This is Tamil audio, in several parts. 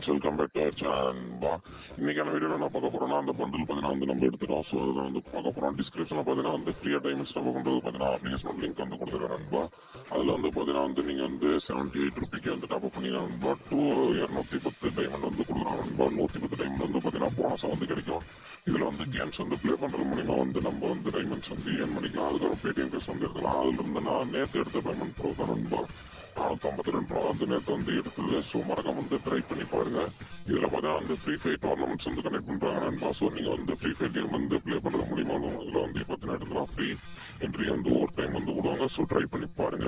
friends welcome back to channel இன்னைக்கான வீடியோவில் நான் பார்க்க போறோம்னா அந்த பண்டில் பார்த்தீங்கன்னா வந்து நம்ம எடுத்துட்டோம் ஸோ அதில் வந்து பார்க்க போகிறோம் டிஸ்கிரிப்ஷனில் பார்த்தீங்கன்னா வந்து ஃப்ரீயாக டைமண்ட்ஸ் நம்ம பண்ணுறது பார்த்தீங்கன்னா அப்ளிகேஷன் லிங்க் வந்து கொடுத்துருக்கேன் நண்பா அதில் வந்து பார்த்தீங்கன்னா வந்து நீங்கள் வந்து செவன்ட்டி எயிட் ருபிக்கு வந்து டாப் பண்ணீங்கன்னா நண்பா டூ இரநூத்தி பத்து டைமண்ட் வந்து கொடுக்குறாங்க நண்பா நூற்றி பத்து டைமண்ட் வந்து பார்த்தீங்கன்னா போனஸாக வந்து கிடைக்கும் இதில் வந்து கேம்ஸ் வந்து ப்ளே பண்ணுறது மூலிமா வந்து நம்ம வந்து டைமண்ட்ஸ் வந்து ஏன் பண்ணிக்கலாம் அதுக்கப்புறம் பேடிஎம் கேஸ் வந்து எடுக்கலாம் அதுலேருந்து நான் நேற்று எடுத்த பேமெண்ட் ப்ரோ தான் நண்பா நானூற்றி ஐம்பத்தி ரெண்டு ரூபா வந்து நேற்று வந்து எடுத்தது ஸோ மறக்காம வந்து ட்ரை பண்ணி பாருங்க இதில் பார்த்தீங்கன்னா வந்து ஃப்ரீ ஃபயர் டோர்னமெண்ட்ஸ் வந்து கனெக்ட் பண்ணுறாங்க நண்பா ஸோ நீங்கள் வந்து ஃப்ரீ ஃபயர் கேம் வந்து ப்ளே பண்ணுறது மூலியமா இதில் வந்து பார்த்தீங்கன்னா எடுக்கலாம் ஃப்ரீ என்ட்ரி வந்து ஒரு டைம் வந்து விடுவாங்க ஸோ ட்ரை பண்ணி பாருங்க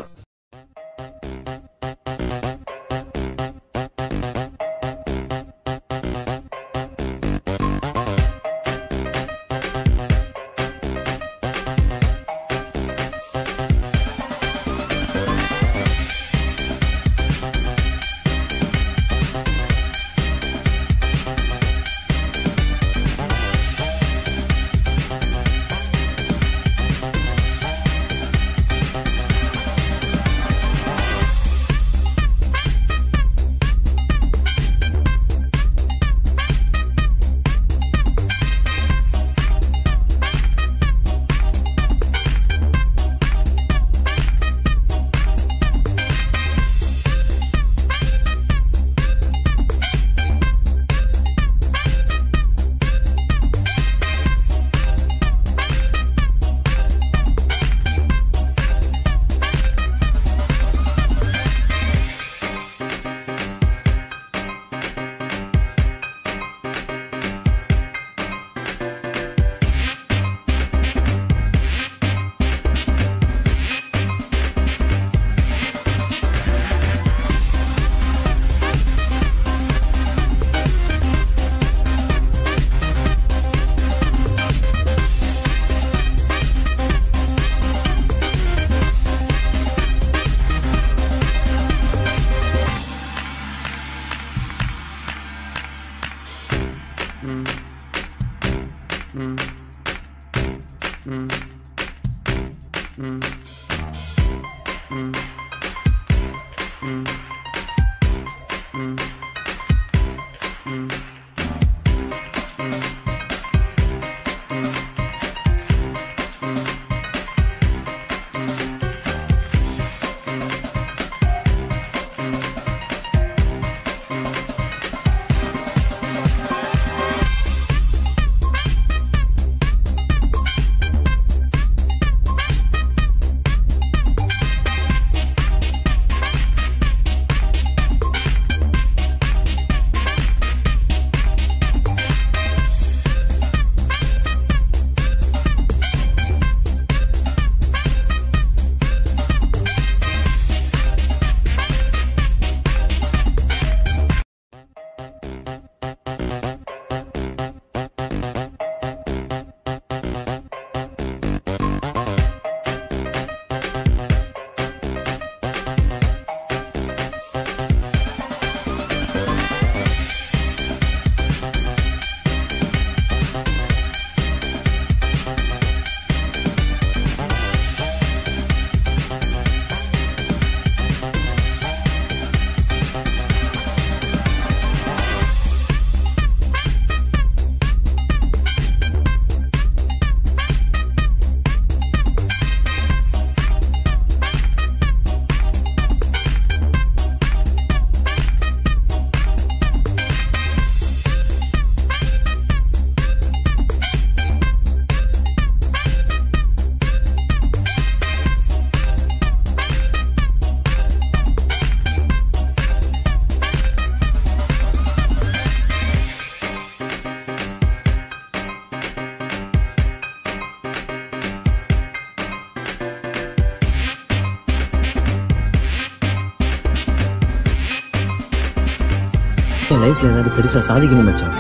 என் லைஃப்ல ஏதாவது பெருசா சாதிக்கணும் மச்சான்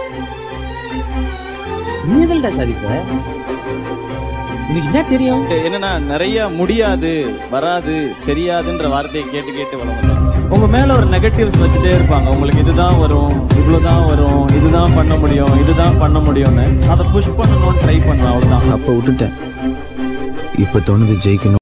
நீ எதுலடா சாதிப்ப உனக்கு என்ன தெரியும் என்னன்னா நிறைய முடியாது வராது தெரியாதுன்ற வார்த்தையை கேட்டு கேட்டு வளர்ந்தோம் உங்க மேல ஒரு நெகட்டிவ்ஸ் வச்சுட்டே இருப்பாங்க உங்களுக்கு இதுதான் வரும் இவ்வளவுதான் வரும் இதுதான் பண்ண முடியும் இதுதான் பண்ண முடியும்னு அதை புஷ் பண்ணணும்னு ட்ரை பண்ணலாம் அவ்வளவுதான் அப்போ விட்டுட்டேன் இப்போ தோணுது ஜெயிக்கணும்